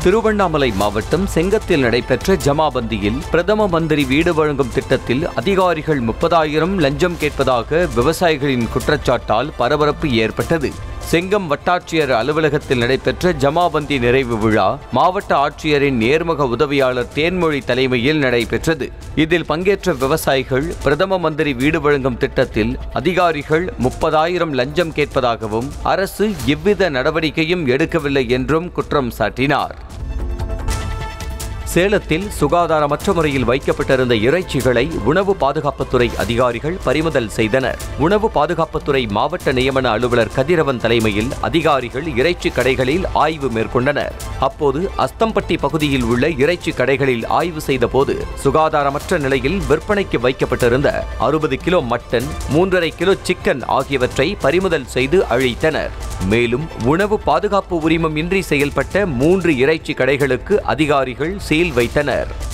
திருவண்ணாமலை மாவட்டம் செங்கத்தில் நடைபெற்ற ஜமாபந்தியில் பிரதம மந்திரி வீடு வழங்கும் திட்டத்தில் அதிகாரிகள் முப்பதாயிரம் லஞ்சம் கேட்பதாக விவசாயிகளின் குற்றச்சாட்டால் பரபரப்பு ஏற்பட்டது செங்கம் வட்டாட்சியர் அலுவலகத்தில் நடைபெற்ற ஜமாபந்தி நிறைவு விழா மாவட்ட ஆட்சியரின் நேர்முக உதவியாளர் தேன்மொழி தலைமையில் நடைபெற்றது இதில் பங்கேற்ற விவசாயிகள் பிரதம மந்திரி வீடு வழங்கும் திட்டத்தில் அதிகாரிகள் முப்பதாயிரம் லஞ்சம் கேட்பதாகவும் அரசு எவ்வித நடவடிக்கையும் எடுக்கவில்லை என்றும் குற்றம் சாட்டினார் சேலத்தில் சுகாதாரமற்ற முறையில் வைக்கப்பட்டிருந்த இறைச்சிகளை உணவு பாதுகாப்புத்துறை அதிகாரிகள் பறிமுதல் செய்தனர் உணவு பாதுகாப்புத்துறை மாவட்ட நியமன அலுவலர் கதிரவன் தலைமையில் அதிகாரிகள் இறைச்சி கடைகளில் ஆய்வு மேற்கொண்டனர் அப்போது அஸ்தம்பட்டி பகுதியில் உள்ள இறைச்சி கடைகளில் ஆய்வு செய்தபோது சுகாதாரமற்ற நிலையில் விற்பனைக்கு வைக்கப்பட்டிருந்த அறுபது கிலோ மட்டன் மூன்றரை கிலோ சிக்கன் ஆகியவற்றை பறிமுதல் செய்து அழித்தனர் மேலும் உணவு பாதுகாப்பு உரிமம் இன்றி செயல்பட்ட மூன்று இறைச்சி கடைகளுக்கு அதிகாரிகள் சீல் வைத்தனர்